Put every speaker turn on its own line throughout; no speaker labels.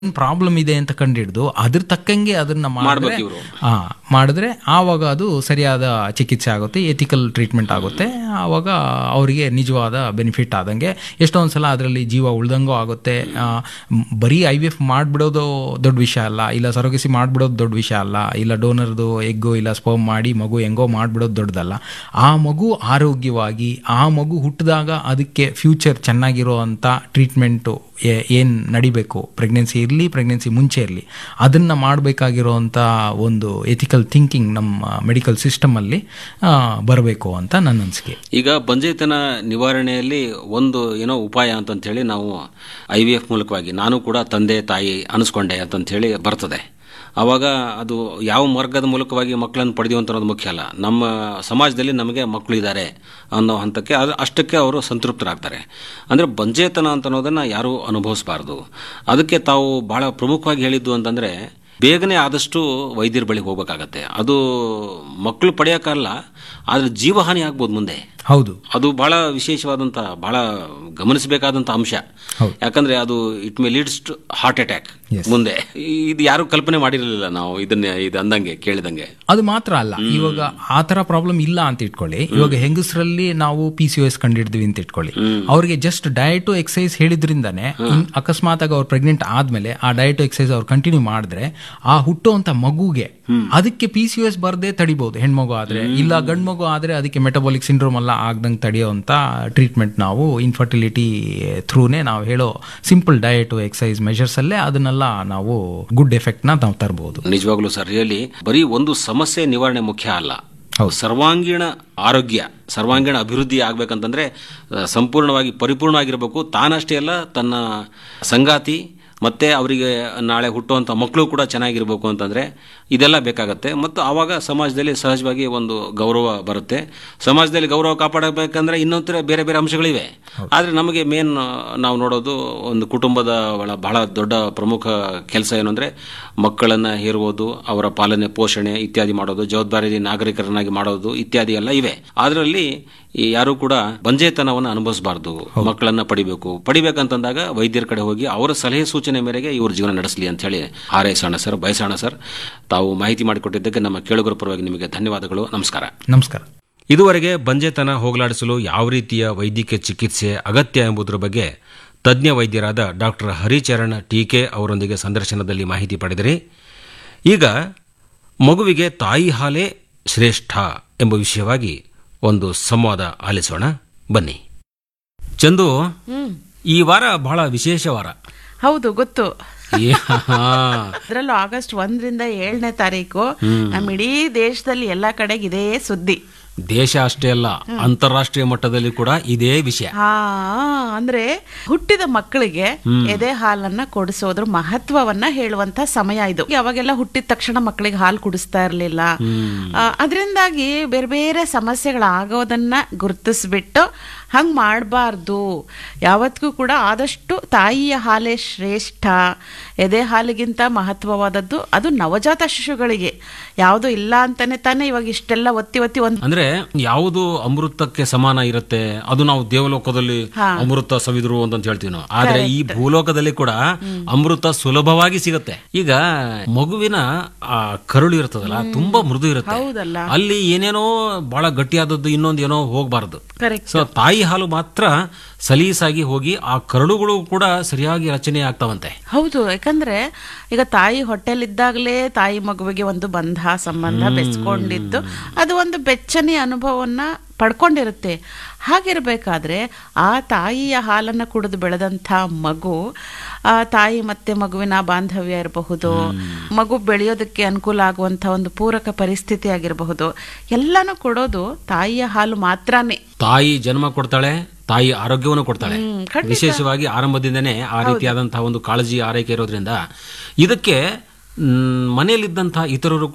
Problem ಇದೆ ಅಂತ ಕಂಡಿಡ್ದು ಅದ್ರ ತಕ್ಕಂಗೆ ಅದನ್ನ ಮಾಡಿದ್ರೆ
ಮಾಡ್ಬೇಕು ಇವ್ರು.
ಹಾ ಮಾಡಿದ್ರೆ ಆವಾಗ ಅದು ಸರಿಯಾದ ಚಿಕಿತ್ಸೆ ಆಗುತ್ತೆ ಎಥಿಕಲ್ ಟ್ರೀಟ್ಮೆಂಟ್ ಆಗುತ್ತೆ ಆವಾಗ ಅವರಿಗೆ ನಿಜವಾದ ಬೆನಿಫಿಟ್ ಆದಂಗೆ ಎಷ್ಟೊಂದು ಸಲ ಅದರಲ್ಲಿ ಜೀವ ಉಳ್ದಂಗೂ ಆಗುತ್ತೆ ಆ, ಮ್, ಬರೀ ಐ ವಿ ಎಫ್ ಮಾಡಿಬಿಡೋದು ದೊಡ್ಡ ವಿಷಯ ಅಲ್ಲ ಇಲ್ಲ ಸರೋಗಸಿ ಮಾಡಿಬಿಡೋದು ದೊಡ್ಡ ವಿಷಯ ಅಲ್ಲ ಇಲ್ಲ ಡೋನರ್ದು ಎಗ್ಗು ಇಲ್ಲ ಸ್ಪರ್ಮ್ ಮಾಡಿ ಮಗು ಹೆಂಗೋ ಮಾಡಿಬಿಡೋದು ದೊಡ್ಡದಲ್ಲ ಆ ಮಗು ಆರೋಗ್ಯವಾಗಿ ಆ ಮಗು ಹುಟ್ಟಿದಾಗ ಅದಕ್ಕೆ ಫ್ಯೂಚರ್ ಚೆನ್ನಾಗಿರೋ ಅಂಥ ಟ್ರೀಟ್ಮೆಂಟು ಏನು ನಡಿಬೇಕು ಪ್ರೆಗ್ನೆನ್ಸಿ ಇರಲಿ ಪ್ರೆಗ್ನೆನ್ಸಿ ಮುಂಚೆ ಇರಲಿ ಅದನ್ನು ಮಾಡಬೇಕಾಗಿರೋವಂಥ ಒಂದು ಎಥಿಕಲ್ ಥಿಂಕಿಂಗ್ ನಮ್ಮ ಮೆಡಿಕಲ್ ಸಿಸ್ಟಮಲ್ಲಿ ಬರಬೇಕು ಅಂತ ನನ್ನ ಅನಿಸಿಕೆ
ಈಗ ಬಂಜೆತನ ನಿವಾರಣೆಯಲ್ಲಿ ಒಂದು ಏನೋ ಉಪಾಯ ಅಂತಂತ ಹೇಳಿ ನಾವು ಐ ವಿ ಎಫ್ ಮೂಲಕವಾಗಿ ನಾನು ಕೂಡ ತಂದೆ ತಾಯಿ ಅನಿಸ್ಕೊಂಡೆ ಅಂತಂತ ಹೇಳಿ ಬರ್ತದೆ ಆವಾಗ ಅದು ಯಾವ ಮಾರ್ಗದ ಮೂಲಕವಾಗಿ ಮಕ್ಕಳನ್ನು ಪಡೆಯುವಂತ ಅನ್ನೋದು ಮುಖ್ಯ ಅಲ್ಲ ನಮ್ಮ ಸಮಾಜದಲ್ಲಿ ನಮಗೆ ಮಕ್ಕಳು ಇದ್ದಾರೆ ಅನ್ನೋ ಹಂತಕ್ಕೆ ಅದು ಅಷ್ಟಕ್ಕೆ ಅವರು ಸಂತೃಪ್ತರಾಗ್ತಾರೆ ಅಂದರೆ ಬಂಜೇತನ ಅಂತ ಅನ್ನೋದನ್ನು ಯಾರೂ ಅನುಭವಿಸಬಾರ್ದು ಅದಕ್ಕೆ ತಾವು ಬಹಳ ಪ್ರಮುಖವಾಗಿ ಹೇಳಿದ್ದು ಅಂತಂದರೆ ಬೇಗನೆ ಆದಷ್ಟು ವೈದ್ಯರ ಬಳಿಗೆ ಹೋಗ್ಬೇಕಾಗತ್ತೆ ಅದು ಮಕ್ಕಳು ಪಡೆಯೋಕ್ಕಲ್ಲ ಆದರೆ ಜೀವಹಾನಿ ಆಗ್ಬೋದು ಮುಂದೆ
ಹೌದು
ಅದು ಬಹಳ ವಿಶೇಷವಾದಂಥ ಬಹಳ ಗಮನಿಸಬೇಕಾದಂಥ ಅಂಶ ಯಾಕಂದ್ರೆ ಅದು it may leads to heart attack ಮುಂದೆ ಇದು ಯಾರು ಕಲ್ಪನೆ ಮಾಡಿರಲಿಲ್ಲ ನಾವು ಇದನ್ನ ಇದು ಅಂದಂಗೆ ಕೇಳಿದಂಗೆ
ಅದು ಮಾತ್ರ ಅಲ್ಲ ಇವಾಗ ಆ ಥರ ಪ್ರಾಬ್ಲಮ್ ಇಲ್ಲ ಅಂತ ಇಟ್ಕೊಳ್ಳಿ ಇವಾಗ ಹೆಂಗಸರಲ್ಲಿ ನಾವು ಪಿ ಸಿ ಎಸ್ ಕಂಡಿಡ್ತೀವಿ ಅಂತ ಇಟ್ಕೊಳ್ಳಿ ಅವ್ರಿಗೆ ಜಸ್ಟ್ ಡಯಟು ಎಕ್ಸಸೈಸ್ ಹೇಳಿದ್ರಿಂದಾನೆ ಇನ್ ಅಕಸ್ಮಾತ್ ಆಗಿ ಅವ್ರು ಪ್ರೆಗ್ನೆಂಟ್ ಆದ್ಮೇಲೆ ಆ ಡಯಟು ಎಕ್ಸಸೈಸ್ ಅವ್ರು ಕಂಟಿನ್ಯೂ ಮಾಡಿದ್ರೆ ಆ ಹುಟ್ಟುವಂತ ಮಗುಗೆ ಅದಕ್ಕೆ ಪಿ ಸಿ ಎಸ್ ಬರ್ದೇ ತಡಿಬಹುದು ಹೆಣ್ಮಗು ಆದ್ರೆ ಇಲ್ಲ ಗಂಡು ಮಗು ಆದ್ರೆ ಅದಕ್ಕೆ ಮೆಟಬಾಲಿಕ್ ಸಿಂಡ್ರೋಮ್ ಎಲ್ಲ ಆಗ್ದಂಗೆ ತಡೆಯೋಂಥ ಟ್ರೀಟ್ಮೆಂಟ್ ನಾವು ಇನ್ಫರ್ಟಿಲಿಟಿ ಥ್ರೂನೇ ನಾವು ಹೇಳೋ ಸಿಂಪಲ್ ಡಯಟು ಎಕ್ಸಸೈಸ್ ಮೆಷರ್ಸ್ ಅಲ್ಲೇ ಅದನ್ನೆಲ್ಲ ನಾವು ಗುಡ್ ಎಫೆಕ್ಟ್ ನ ನಾವು ತರಬಹುದು
ನಿಜವಾಗ್ಲೂ ಸರ್ ರಿಯಲಿ ಬರೀ ಒಂದು ಸಮಸ್ಯೆ ನಿವಾರಣೆ ಮುಖ್ಯ ಅಲ್ಲ ಸರ್ವಾಂಗೀಣ ಆರೋಗ್ಯ ಸರ್ವಾಂಗೀಣ ಅಭಿವೃದ್ಧಿ ಆಗ್ಬೇಕಂತಂದ್ರೆ ಆ, ಸಂಪೂರ್ಣವಾಗಿ ಪರಿಪೂರ್ಣವಾಗಿರಬೇಕು ತಾನಷ್ಟೇ ಅಲ್ಲ ತನ್ನ ಸಂಗಾತಿ ಮತ್ತೆ ಅವರಿಗೆ ನಾಳೆ ಹುಟ್ಟುವಂಥ ಮಕ್ಕಳು ಕೂಡ ಚೆನ್ನಾಗಿರ್ಬೇಕು ಅಂತಂದ್ರೆ ಇದೆಲ್ಲ ಬೇಕಾಗತ್ತೆ ಮತ್ತು ಆವಾಗ ಸಮಾಜದಲ್ಲಿ ಸಹಜವಾಗಿ ಒಂದು ಗೌರವ ಬರುತ್ತೆ ಸಮಾಜದಲ್ಲಿ ಗೌರವ ಕಾಪಾಡಬೇಕಂದ್ರೆ ಇನ್ನೊಂಥರ ಬೇರೆ ಬೇರೆ ಅಂಶಗಳಿವೆ ಆದರೆ ನಮಗೆ ಮೇನ್ ನಾವು ನೋಡೋದು ಒಂದು ಕುಟುಂಬದ ಒಳ ಬಹಳ ದೊಡ್ಡ ಪ್ರಮುಖ ಕೆಲಸ ಏನು ಅಂದರೆ ಮಕ್ಕಳನ್ನು ಹೇರುವುದು ಅವರ ಪಾಲನೆ ಪೋಷಣೆ ಇತ್ಯಾದಿ ಮಾಡೋದು ಜವಾಬ್ದಾರಿ ನಾಗರಿಕರನ್ನಾಗಿ ಮಾಡೋದು ಇತ್ಯಾದಿ ಎಲ್ಲ ಇವೆ ಅದರಲ್ಲಿ ಈ ಯಾರು ಕೂಡ ಬಂಜೇತನವನ್ನು ಅನುಭವಿಸಬಾರ್ದು ಮಕ್ಕಳನ್ನ ಪಡಿಬೇಕು ಪಡಿಬೇಕಂತಂದಾಗ ವೈದ್ಯರ ಕಡೆ ಹೋಗಿ ಅವರ ಸಲಹೆ ಸೂಚನೆ ಮೇರೆಗೆ ಇವ್ರ ಜೀವನ ನಡೆಸಲಿ ಅಂತ ಹೇಳಿ ಹಾರೈಸೋಣ ಸರ್ ಬಯಸೋಣ ಸರ್ ತಾವು ಮಾಹಿತಿ ಮಾಡಿಕೊಟ್ಟಿದ್ದಕ್ಕೆ ನಮ್ಮ ಕೇಳುಗರ ಪರವಾಗಿ ನಿಮಗೆ ಧನ್ಯವಾದಗಳು ನಮಸ್ಕಾರ
ನಮಸ್ಕಾರ
ಇದುವರೆಗೆ ಬಂಜೆತನ ಹೋಗಲಾಡಿಸಲು ಯಾವ ರೀತಿಯ ವೈದ್ಯಕೀಯ ಚಿಕಿತ್ಸೆ ಅಗತ್ಯ ಎಂಬುದರ ಬಗ್ಗೆ ತಜ್ಞ ವೈದ್ಯರಾದ ಡಾಕ್ಟರ್ ಹರಿಚರಣ್ ಟೀಕೆ ಅವರೊಂದಿಗೆ ಸಂದರ್ಶನದಲ್ಲಿ ಮಾಹಿತಿ ಪಡೆದಿರಿ ಈಗ ಮಗುವಿಗೆ ತಾಯಿ ಹಾಲೇ ಶ್ರೇಷ್ಠ ಎಂಬ ವಿಷಯವಾಗಿ ಒಂದು ಸಂವಾದ ಆಲಿಸೋಣ ಬನ್ನಿ ಚಂದು ಈ ವಾರ ಬಹಳ ವಿಶೇಷ ವಾರ
ಹೌದು ಗೊತ್ತು
ಏ- ಹಾ.
ಅದರಲ್ಲೂ ಆಗಸ್ಟ್ ಒಂದರಿಂದ ಏಳನೇ ತಾರೀಕು ನಮ್ಮ ಇಡೀ ದೇಶದಲ್ಲಿ ಎಲ್ಲಾ ಕಡೆಗೆ ಇದೇ ಸುದ್ದಿ
ದೇಶ ಅಷ್ಟೇ ಅಲ್ಲ ಅಂತಾರಾಷ್ಟ್ರೀಯ ಮಟ್ಟದಲ್ಲಿ ಕೂಡ ಇದೇ ವಿಷಯ
ಹಾ ಅಂದ್ರೆ ಹುಟ್ಟಿದ ಮಕ್ಕಳಿಗೆ ಎದೆ ಹಾಲನ್ನ ಕೊಡಿಸೋದ್ರ ಮಹತ್ವವನ್ನ ಹೇಳುವಂತ ಸಮಯ ಇದು ಅವಾಗೆಲ್ಲ ಹುಟ್ಟಿದ ತಕ್ಷಣ ಮಕ್ಕಳಿಗೆ ಹಾಲು ಕುಡಿಸ್ತಾ ಇರ್ಲಿಲ್ಲ ಅದರಿಂದಾಗಿ ಬೇರೆ ಬೇರೆ ಸಮಸ್ಯೆಗಳಾಗೋದನ್ನ ಗುರುತಿಸ್ಬಿಟ್ಟು ಹಂಗ್ ಮಾಡಬಾರ್ದು ಯಾವತ್ತಿಗೂ ಕೂಡ ಆದಷ್ಟು ತಾಯಿಯ ಹಾಲೇ ಶ್ರೇಷ್ಠ ಎದೆ ಹಾಲಿಗಿಂತ ಮಹತ್ವವಾದದ್ದು ಅದು ನವಜಾತ ಶಿಶುಗಳಿಗೆ ಯಾವುದು ಇಲ್ಲ ಅಂತಾನೆ ತಾನೇ ಇವಾಗ ಇಷ್ಟೆಲ್ಲ ಒತ್ತಿ ಒತ್ತಿ ಒಂದ್
ಅಂದ್ರೆ ಯಾವುದು ಅಮೃತಕ್ಕೆ ಸಮಾನ ಇರುತ್ತೆ ಅದು ನಾವು ದೇವಲೋಕದಲ್ಲಿ ಅಮೃತ ಸವಿದ್ರು ಅಂತ ಹೇಳ್ತೀವಿ ನಾವು ಆದ್ರೆ ಈ ಭೂಲೋಕದಲ್ಲಿ ಕೂಡ ಅಮೃತ ಸುಲಭವಾಗಿ ಸಿಗುತ್ತೆ ಈಗ ಮಗುವಿನ ಆ ಕರುಳು ಇರ್ತದಲ್ಲ ತುಂಬಾ ಮೃದು ಇರುತ್ತೆ
ಹೌದಲ್ಲ
ಅಲ್ಲಿ ಏನೇನೋ ಬಹಳ ಗಟ್ಟಿಯಾದದ್ದು ಇನ್ನೊಂದು ಏನೋ ಹೋಗ್ಬಾರ್ದು
ಕರೆಕ್ಟ್
ಸೊ ತಾಯಿ ಹಾಲು ಮಾತ್ರ ಸಲೀಸಾಗಿ ಹೋಗಿ ಆ ಕರುಳುಗಳು ಕೂಡ ಸರಿಯಾಗಿ ರಚನೆ ಆಗ್ತಾವಂತೆ
ಹೌದು ಯಾಕಂದ್ರೆ ಈಗ ತಾಯಿ ಹೊಟ್ಟೆಲಿದ್ದಾಗಲೇ ತಾಯಿ ಮಗುವಿಗೆ ಒಂದು ಬಂಧ ಸಂಬಂಧ ಬೆಸ್ಕೊಂಡಿದ್ದು ಅದು ಒಂದು ಬೆಚ್ಚನೆಯ ಅನುಭವವನ್ನ ಪಡ್ಕೊಂಡಿರುತ್ತೆ ಹಾಗಿರ್ಬೇಕಾದ್ರೆ ಆ ತಾಯಿಯ ಹಾಲನ್ನು ಕುಡಿದು ಬೆಳೆದಂಥ ಮಗು ಆ ತಾಯಿ ಮತ್ತೆ ಮಗುವಿನ ಬಾಂಧವ್ಯ ಇರಬಹುದು ಮಗು ಬೆಳೆಯೋದಕ್ಕೆ ಅನುಕೂಲ ಆಗುವಂಥ ಒಂದು ಪೂರಕ ಪರಿಸ್ಥಿತಿ ಆಗಿರಬಹುದು ಎಲ್ಲನೂ ಕೊಡೋದು ತಾಯಿಯ ಹಾಲು ಮಾತ್ರನೇ
ತಾಯಿ ಜನ್ಮ ಕೊಡ್ತಾಳೆ ತಾಯಿ ಆರೋಗ್ಯವನ್ನು ಕೊಡ್ತಾಳೆ
ಹ್ಮ್, ಖಂಡಿತ.
ವಿಶೇಷವಾಗಿ ಆರಂಭದಿಂದನೇ ಆ ರೀತಿಯಾದಂತಹ ಒಂದು ಕಾಳಜಿ ಆರೈಕೆ ಇರೋದ್ರಿಂದ ಇದಕ್ಕೆ ಮ್, ಮನೆಯಲ್ಲಿದ್ದಂತಹ ಇತರರು ಕೂಡ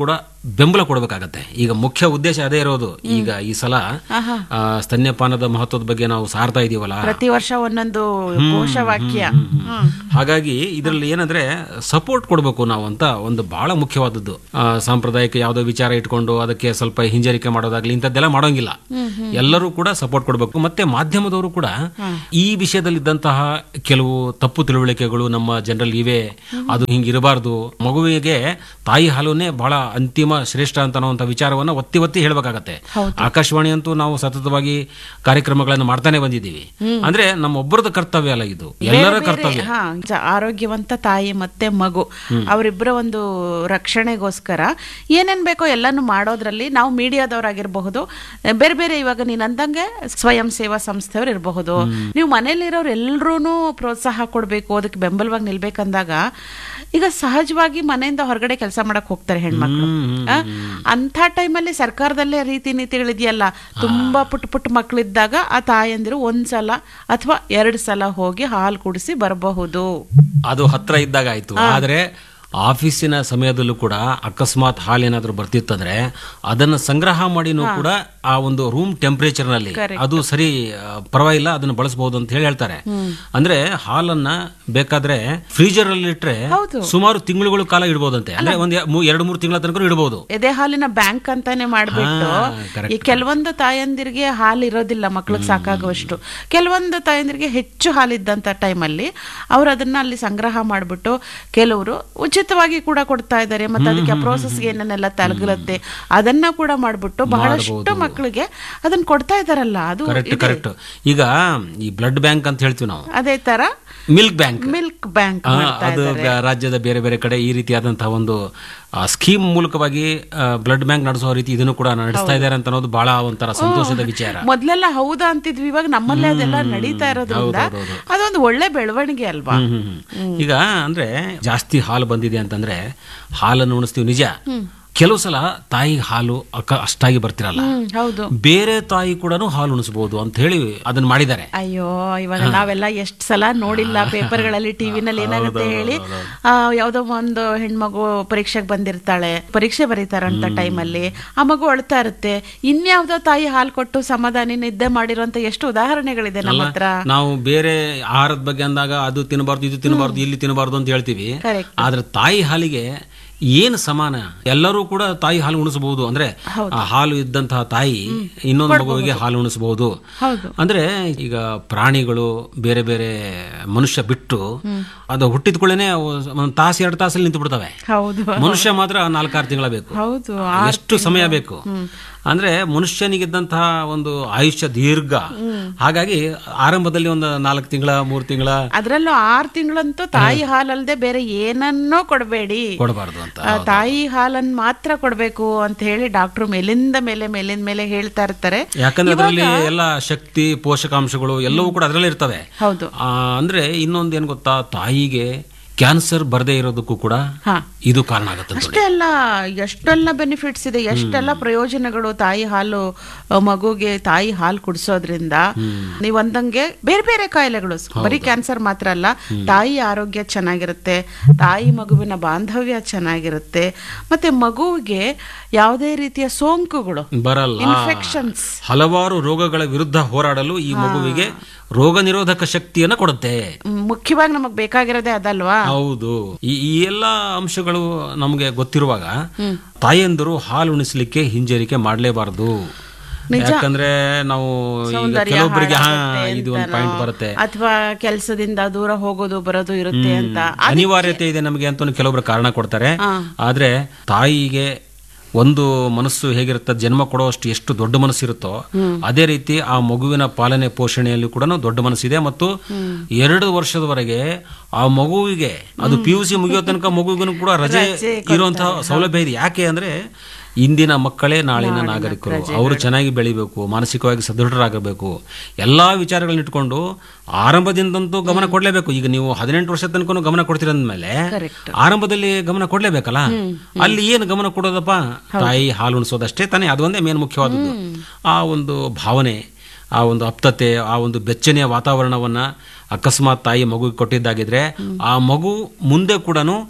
ಬೆಂಬಲ ಕೊಡಬೇಕಾಗತ್ತೆ ಈಗ ಮುಖ್ಯ ಉದ್ದೇಶ ಅದೇ ಇರೋದು ಈಗ ಈ ಸಲ ಆ, ಸ್ತನ್ಯಪಾನದ ಮಹತ್ವದ ಬಗ್ಗೆ ನಾವು ಸಾರ್ತಾ ಇದೀವಲ್ಲ
ಪ್ರತಿ ವರ್ಷ ಒಂದೊಂದು ಘೋಷವಾಕ್ಯ ಹ್ಮ್.
ಹಾಗಾಗಿ ಇದರಲ್ಲಿ ಏನಂದ್ರೆ ಸಪೋರ್ಟ್ ಕೊಡಬೇಕು ನಾವು ಅಂತ ಒಂದು ಬಹಳ ಮುಖ್ಯವಾದದ್ದು ಆ, ಸಾಂಪ್ರದಾಯಿಕ ಯಾವುದೋ ವಿಚಾರ ಇಟ್ಕೊಂಡು ಅದಕ್ಕೆ ಸ್ವಲ್ಪ ಹಿಂಜರಿಕೆ ಮಾಡೋದಾಗ್ಲಿ ಇಂಥದ್ದೆಲ್ಲ ಮಾಡೋಂಗಿಲ್ಲ ಎಲ್ಲರೂ ಕೂಡ ಸಪೋರ್ಟ್ ಕೊಡಬೇಕು ಮತ್ತೆ ಮಾಧ್ಯಮದವರು ಕೂಡ ಈ ವಿಷಯದಲ್ಲಿದ್ದಂತಹ ಕೆಲವು ತಪ್ಪು ತಿಳುವಳಿಕೆಗಳು ನಮ್ಮ ಜನರಲ್ಲಿ ಇವೆ ಅದು ಹಿಂಗಿರಬಾರ್ದು ಮಗುವಿಗೆ ತಾಯಿ ಹಾಲುನೇ ಬಹಳ ಅಂತಿಮ ಶ್ರೇಷ್ಠ ಅಂತ ಅನ್ನುವಂಥ ವಿಚಾರವನ್ನ ಒತ್ತಿ ಒತ್ತಿ ಹೇಳಬೇಕಾಗತ್ತೆ ಆಕಾಶವಾಣಿ ಅಂತೂ ನಾವು ಸತತವಾಗಿ ಕಾರ್ಯಕ್ರಮಗಳನ್ನು ಮಾಡ್ತಾನೆ ಬಂದಿದ್ದೀವಿ ಅಂದ್ರೆ ನಮ್ಮೊಬ್ಬರದ ಕರ್ತವ್ಯ ಅಲ್ಲ ಇದು ಎಲ್ಲರ
ಬೇರೆ
ಕರ್ತವ್ಯ
ಹಾ ಜ- ಆರೋಗ್ಯವಂತ ತಾಯಿ ಮತ್ತೆ ಮಗು ಅವರಿಬ್ಬರ ಒಂದು ರಕ್ಷಣೆಗೋಸ್ಕರ ಏನೇನ್ ಬೇಕೋ ಎಲ್ಲಾನು ಮಾಡೋದ್ರಲ್ಲಿ ನಾವು ಮೀಡಿಯಾದವರಾಗಿರಬಹುದು ಬೇರೆ ಬೇರೆ ಇವಾಗ ನೀನ್ ಅಂದಂಗೆ ಸ್ವಯಂ ಸೇವಾ ಸಂಸ್ಥೆಯವ್ರು ಇರಬಹುದು ನೀವು ಮನೇಲಿರೋರು ಎಲ್ರೂ ಪ್ರೋತ್ಸಾಹ ಕೊಡ್ಬೇಕು ಅದಕ್ಕೆ ಬೆಂಬಲವಾಗಿ ನಿಲ್ಬೇಕಂದಾಗ ಈಗ ಸಹಜವಾಗಿ ಮನೆಯಿಂದ ಹೊರಗಡೆ ಕೆಲಸ ಮಾಡಕ್ ಹೋಗ್ತಾರೆ ಹೆಣ್ಮಕ್ಳು ಆ, ಅಂಥ ಟೈಮಲ್ಲಿ ಸರ್ಕಾರದಲ್ಲೇ ರೀತಿ ನೀತಿಗಳಿದೆಯಲ್ಲ ತುಂಬಾ ಪುಟ್ಟ ಪುಟ್ಟ ಮಕ್ಕಳಿದ್ದಾಗ ಆ ತಾಯಂದಿರು ಒಂದ್ಸಲ ಅಥವಾ ಎರಡು ಸಲ ಹೋಗಿ ಹಾಲು ಕುಡಿಸಿ ಬರಬಹುದು
ಅದು ಹತ್ರ ಇದ್ದಾಗ ಆಯ್ತು ಆದ್ರೆ ಆಫೀಸಿನ ಸಮಯದಲ್ಲೂ ಕೂಡ ಅಕಸ್ಮಾತ್ ಹಾಲು ಏನಾದ್ರೂ ಬರ್ತಿತ್ತಂದ್ರೆ ಅದನ್ನ ಸಂಗ್ರಹ ಮಾಡಿನೂ ಕೂಡ ಆ ಒಂದು ರೂಮ್ ಟೆಂಪರೇಚರ್ ನಲ್ಲಿ ಅದು ಸರಿ ಆ, ಪರವಾಗಿಲ್ಲ ಅದನ್ನ ಬಳಸಬಹುದು ಅಂತ ಹೇಳಿ ಹೇಳ್ತಾರೆ ಅಂದ್ರೆ ಹಾಲನ್ನ ಬೇಕಾದ್ರೆ ಫ್ರೀಜರ್ ಅಲ್ಲಿ ಇಟ್ರೆ ಸುಮಾರು ತಿಂಗಳುಗಳ ಕಾಲ ಇಡಬಹುದಂತೆ ಅಂದ್ರೆ ಒಂದ್ ಎ- ಮೂ- ಎರಡು ಮೂರು ತಿಂಗಳ ತನಕ ಇಡಬಹುದು
ಎದೆ ಹಾಲಿನ ಬ್ಯಾಂಕ್ ಅಂತಾನೆ ಮಾಡ್ಬಿಟ್ಟು
ಹಾ, correct,
ಈ ಕೆಲವೊಂದು ತಾಯಂದಿರಿಗೆ ಹಾಲು ಇರೋದಿಲ್ಲ ಮಕ್ಳಿಗೆ ಸಾಕಾಗುವಷ್ಟು ಕೆಲವೊಂದು ತಾಯಂದಿರಿಗೆ ಹೆಚ್ಚು ಹಾಲಿದ್ದಂತ ಟೈಮಲ್ಲಿ ಅವ್ರು ಅದನ್ನ ಅಲ್ಲಿ ಸಂಗ್ರಹ ಮಾಡ್ಬಿಟ್ಟು ಕೆಲವರು ಉಚಿತವಾಗಿ ಕೂಡ ಕೊಡ್ತಾ ಇದ್ದಾರೆ ಮತ್ತೆ ಅದಕ್ಕೆ ಪ್ರೋಸೆಸ್ಗೆ ಏನೇನೆಲ್ಲ ತಲಗಲತ್ತೆ ಅದನ್ನ ಕೂಡ ಮಾಡ್ಬಿಟ್ಟು ಬಹಳಷ್ಟು ಮಕ್ಕಳಿಗೆ ಅದನ್ನ ಕೊಡ್ತಾ ಇದಾರಲ್ಲ ಅದು
ಕರೆಕ್ಟ್ ಕರೆಕ್ಟ್ ಈಗ ಈ ಬ್ಲಡ್ ಬ್ಯಾಂಕ್ ಅಂತ ಹೇಳ್ತೀವಿ ನಾವು
ಅದೇ ತರ
ಮಿಲ್ಕ್ ಬ್ಯಾಂಕ್
ಮಿಲ್ಕ್ ಬ್ಯಾಂಕ್
ಆ,
ಮಾಡ್ತಾ
ಅದು
ಇದ್ದಾರೆ
ಬ- ರಾಜ್ಯದ ಬೇರೆ ಬೇರೆ ಕಡೆ ಈ ರೀತಿಯಾದಂತಹ ಒಂದು ಸ್ಕೀಮ್ ಮೂಲಕವಾಗಿ ಬ್ಲಡ್ ಬ್ಯಾಂಕ್ ನಡೆಸೋ ರೀತಿ ಇದನ್ನು ಕೂಡ ನಡೆಸ್ತಾ ಇದ್ದಾರೆ ಅಂತ ಅನ್ನೋದು ಬಹಳ ಒಂಥರ ಸಂತೋಷದ ವಿಚಾರ
ಮೊದ್ಲೆಲ್ಲ ಹೌದಾ ಅಂತಿದ್ವಿ ಇವಾಗ ನಮ್ಮಲ್ಲೇ ಅದೆಲ್ಲ ನಡೀತಾ ಇರೋದ್ರಿಂದ ಅದೊಂದು ಒಳ್ಳೆ ಬೆಳವಣಿಗೆ ಅಲ್ವಾ
ಹ್ಮ್, ಹ್ಮ್, ಹ್ಮ್. ಈಗ ಅಂದ್ರೆ ಜಾಸ್ತಿ ಹಾಲು ಬಂದಿದೆ ಅಂತಂದ್ರೆ ಹಾಲನ್ನು ಉಣಿಸ್ತೀವಿ ನಿಜ ಕೆಲವು ಸಲ ತಾಯಿ ಹಾಲು ಅಕ್ಕ ಅಷ್ಟಾಗಿ ಬರ್ತಿರಲ್ಲ
ಹ್ಮ್ ಹೌದು
ಬೇರೆ ತಾಯಿ ಕೂಡ ಹಾಲು ಉಣಿಸಬಹುದು ಅಂತ ಹೇಳಿ ಅದನ್ನ ಮಾಡಿದ್ದಾರೆ
ಅಯ್ಯೋ ಇವಾಗ ನಾವೆಲ್ಲ ಎಷ್ಟ್ ಸಲ ನೋಡಿಲ್ಲ ಪೇಪರ್ಗಳಲ್ಲಿ ಟಿವಿನಲ್ಲಿ ಏನಾಗುತ್ತೆ ಹೇಳಿ ಆ, ಯಾವ್ದೋ ಒಂದು ಹೆಣ್ಮಗು ಪರೀಕ್ಷೆಗೆ ಬಂದಿರ್ತಾಳೆ ಪರೀಕ್ಷೆ ಬರೀತಾರಂತ ಟೈಮಲ್ಲಿ ಆ ಮಗು ಅಳ್ತಾ ಇರುತ್ತೆ ಇನ್ಯಾವ್ದೋ ತಾಯಿ ಹಾಲು ಕೊಟ್ಟು ಸಮಾಧಾನಿ ನಿದ್ದೆ ಮಾಡಿರೋಂತ ಎಷ್ಟು ಉದಾಹರಣೆಗಳಿದೆ ನಮ್ಮ ಹತ್ರ
ನಾವು ಬೇರೆ ಆಹಾರದ ಬಗ್ಗೆ ಅಂದಾಗ ಅದು ತಿನ್ನಬಾರ್ದು ಇದು ತಿನ್ನಬಾರ್ದು ಇಲ್ಲಿ ತಿನ್ನಬಾರ್ದು ಅಂತ ಹೇಳ್ತೀವಿ
Correct.
ಆದ್ರೆ ತಾಯಿ ಹಾಲಿಗೆ ಏನು ಸಮಾನ ಎಲ್ಲರೂ ಕೂಡ ತಾಯಿ ಹಾಲು ಉಣಿಸಬಹುದು ಅಂದ್ರೆ ಆ ಹಾಲು ಇದ್ದಂತಹ ತಾಯಿ ಇನ್ನೊಂದು ಮಗುವಿಗೆ ಹಾಲು ಉಣಿಸಬಹುದು
ಹೌದು.
ಅಂದ್ರೆ ಈಗ ಪ್ರಾಣಿಗಳು ಬೇರೆ ಬೇರೆ ಮನುಷ್ಯ ಬಿಟ್ಟು ಅದು ಹುಟ್ಟಿದ ಕೂಡಲೇ ಒಂದು ತಾಸು ಎರಡು ತಾಸಲ್ಲಿ ನಿಂತು ಬಿಡ್ತವೆ
ಹೌದು
ಮನುಷ್ಯ ಮಾತ್ರ ನಾಲ್ಕಾರು ತಿಂಗಳ ಬೇಕು
ಹೌದು
ಎಷ್ಟು ಸಮಯ ಬೇಕು ಅಂದ್ರೆ ಮನುಷ್ಯನಿಗಿದ್ದಂತಹ ಒಂದು ಆಯುಷ್ಯ ದೀರ್ಘ ಹಾಗಾಗಿ ಆರಂಭದಲ್ಲಿ ಒಂದು ನಾಲ್ಕು ತಿಂಗಳ ಮೂರು ತಿಂಗಳ
ಅದ್ರಲ್ಲೂ ಆರ್ ತಿಂಗಳಂತೂ ತಾಯಿ ಹಾಲಲ್ದೆ ಬೇರೆ ಏನನ್ನೋ ಕೊಡಬೇಡಿ
ಕೊಡಬಾರ್ದು ಅಂತ
ಆ, ತಾಯಿ ಹಾಲನ್ನ ಮಾತ್ರ ಕೊಡ್ಬೇಕು ಅಂತ ಹೇಳಿ ಡಾಕ್ಟ್ರು ಮೇಲಿಂದ ಮೇಲೆ ಮೇಲಿಂದ ಮೇಲೆ ಹೇಳ್ತಾ ಇರ್ತಾರೆ
ಯಾಕಂದ್ರೆ ಅದರಲ್ಲಿ ಎಲ್ಲ ಶಕ್ತಿ ಪೋಷಕಾಂಶಗಳು ಎಲ್ಲವೂ ಕೂಡ ಅದರಲ್ಲೇ ಇರ್ತವೆ
ಹೌದು
ಆ, ಅಂದ್ರೆ ಇನ್ನೊಂದು ಏನ್ ಗೊತ್ತಾ ತಾಯಿಗೆ ಕ್ಯಾನ್ಸರ್ ಬರದೇ ಇರೋದಕ್ಕೂ ಕೂಡ
ಹಾ
ಇದು ಕಾರಣ ಆಗುತ್ತೆ ನೋಡಿ
ಅಷ್ಟೇ ಅಲ್ಲ ಎಷ್ಟೆಲ್ಲ ಬೆನಿಫಿಟ್ಸ್ ಇದೆ ಎಷ್ಟೆಲ್ಲ ಪ್ರಯೋಜನಗಳು ತಾಯಿ ಹಾಲು ಆ, ಮಗುಗೆ ತಾಯಿ ಹಾಲು ಕುಡಿಸೋದ್ರಿಂದ ನೀವು ಅಂದಂಗೆ ಬೇರೆ ಬೇರೆ ಕಾಯಿಲೆಗಳು ಬರೀ ಕ್ಯಾನ್ಸರ್ ಮಾತ್ರ ಅಲ್ಲ ತಾಯಿ ಆರೋಗ್ಯ ಚೆನ್ನಾಗಿರುತ್ತೆ ತಾಯಿ ಮಗುವಿನ ಬಾಂಧವ್ಯ ಚೆನ್ನಾಗಿರುತ್ತೆ ಮತ್ತೆ ಮಗುವಿಗೆ ಯಾವುದೇ ರೀತಿಯ ಸೋಂಕುಗಳು
ಬರಲ್ಲ
ಇನ್ಫೆಕ್ಷನ್ಸ್
ಹಲವಾರು ರೋಗಗಳ ವಿರುದ್ಧ ಹೋರಾಡಲು ಈ ಮಗುವಿಗೆ ರೋಗ ನಿರೋಧಕ ಶಕ್ತಿಯನ್ನ ಕೊಡುತ್ತೆ
ಮುಖ್ಯವಾಗಿ ನಮಗ್ ಬೇಕಾಗಿರೋದೇ ಅದಲ್ವಾ
ಹೌದು ಈ ಈ ಎಲ್ಲಾ ಅಂಶಗಳು ನಮಗೆ ಗೊತ್ತಿರುವಾಗ ತಾಯಂದಿರು ಹಾಲು ಉಣಿಸ್ಲಿಕ್ಕೆ ಹಿಂಜರಿಕೆ ಮಾಡಲೇಬಾರದು ಯಾಕಂದ್ರೆ ನಾವು ಈಗ ಕೆಲವೊಬ್ಬರಿಗೆ ಹಾ ಇದು ಒಂದು ಪಾಯಿಂಟ್ ಬರುತ್ತೆ
ಅಥವಾ ಕೆಲಸದಿಂದ ದೂರ ಹೋಗೋದು ಬರೋದು ಇರುತ್ತೆ ಅಂತ
ಅನಿವಾರ್ಯತೆ ಇದೆ ನಮಗೆ ಅಂತ ಕೆಲವೊಬ್ರು ಕಾರಣ ಕೊಡ್ತಾರೆ ಆದ್ರೆ ತಾಯಿಗೆ ಒಂದು ಮನಸ್ಸು ಹೇಗಿರುತ್ತೆ ಜನ್ಮ ಕೊಡುವಷ್ಟು ಎಷ್ಟು ದೊಡ್ಡ ಮನಸ್ಸಿರುತ್ತೋ ಅದೇ ರೀತಿ ಆ ಮಗುವಿನ ಪಾಲನೆ ಪೋಷಣೆಯಲ್ಲಿ ಕೂಡ ದೊಡ್ಡ ಮನಸ್ಸಿದೆ ಮತ್ತು ಎರಡು ವರ್ಷದವರೆಗೆ ಆ ಮಗುವಿಗೆ ಅದು ಪಿ ಯು ಸಿ ಮುಗಿಯೋ ತನಕ ಮಗುವಿಗೂ ಕೂಡ ರಜೆ ಇರುವಂತಹ ಸೌಲಭ್ಯ ಇದೆ ಯಾಕೆ ಅಂದ್ರೆ ಇಂದಿನ ಮಕ್ಕಳೇ ನಾಳಿನ ನಾಗರಿಕರು ಅವರು ಚೆನ್ನಾಗಿ ಬೆಳಿಬೇಕು ಮಾನಸಿಕವಾಗಿ ಸದೃಢರಾಗಬೇಕು ಎಲ್ಲಾ ವಿಚಾರಗಳನ್ನ ಇಟ್ಕೊಂಡು ಆರಂಭದಿಂದಂತೂ ಗಮನ ಕೊಡ್ಲೇಬೇಕು ಈಗ ನೀವು ಹದಿನೆಂಟು ವರ್ಷ ತನಕ ಗಮನ ಕೊಡ್ತೀರಂದ್ಮೇಲೆ
Correct.
ಆರಂಭದಲ್ಲಿ ಗಮನ ಕೊಡ್ಲೇಬೇಕಲ್ಲ ಅಲ್ಲಿ ಏನು ಗಮನ ಕೊಡೋದಪ್ಪ ತಾಯಿ ಹಾಲು ಉಣಿಸೋದಷ್ಟೇ ತಾನೇ ಅದೊಂದೇ ಮೇನ್ ಮುಖ್ಯವಾದದ್ದು ಆ ಒಂದು ಭಾವನೆ ಆ ಒಂದು ಅಪ್ತತೆ ಆ ಒಂದು ಬೆಚ್ಚನೆಯ ವಾತಾವರಣವನ್ನ ಅಕಸ್ಮಾತ್ ತಾಯಿ ಮಗುಗೆ ಕೊಟ್ಟಿದ್ದಾಗಿದ್ರೆ ಆ ಮಗು ಮುಂದೆ ಕೂಡ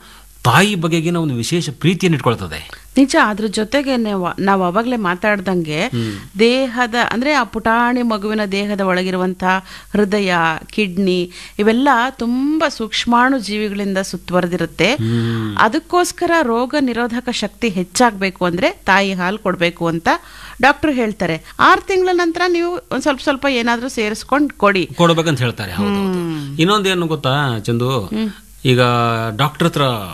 ತಾಯಿ ಬಗೆಗಿನ ಒಂದು ವಿಶೇಷ ಪ್ರೀತಿಯನ್ನು ಇಟ್ಕೊಳ್ತದೆ
ನಿಜ ಅದ್ರ ಜೊತೆಗೆ ನಾವು ನಾವು ಅವಾಗಲೇ ಮಾತಾಡ್ದಂಗೆ ದೇಹದ ಅಂದ್ರೆ ಆ ಪುಟಾಣಿ ಮಗುವಿನ ದೇಹದ ಒಳಗಿರುವಂತಹ ಹೃದಯ ಕಿಡ್ನಿ ಇವೆಲ್ಲ ತುಂಬಾ ಸೂಕ್ಷ್ಮಾಣು ಜೀವಿಗಳಿಂದ ಸುತ್ತುವರೆದಿರುತ್ತೆ ಅದಕ್ಕೋಸ್ಕರ ರೋಗ ನಿರೋಧಕ ಶಕ್ತಿ ಹೆಚ್ಚಾಗಬೇಕು ಅಂದ್ರೆ ತಾಯಿ ಹಾಲು ಕೊಡಬೇಕು ಅಂತ ಡಾಕ್ಟರ್ ಹೇಳ್ತಾರೆ ಆರು ತಿಂಗಳ ನಂತರ ನೀವು ಒಂದ್ ಸ್ವಲ್ಪ ಸ್ವಲ್ಪ ಏನಾದ್ರೂ ಸೇರಿಸ್ಕೊಂಡು ಕೊಡಿ
ಕೊಡ್ಬೇಕಂತ ಹೇಳ್ತಾರೆ ಹೌದು ಹೌದು. ಇನ್ನೊಂದೇನು ಗೊತ್ತಾ ಚಂದು ಈಗ ಡಾಕ್ಟರ್ ಹತ್ರ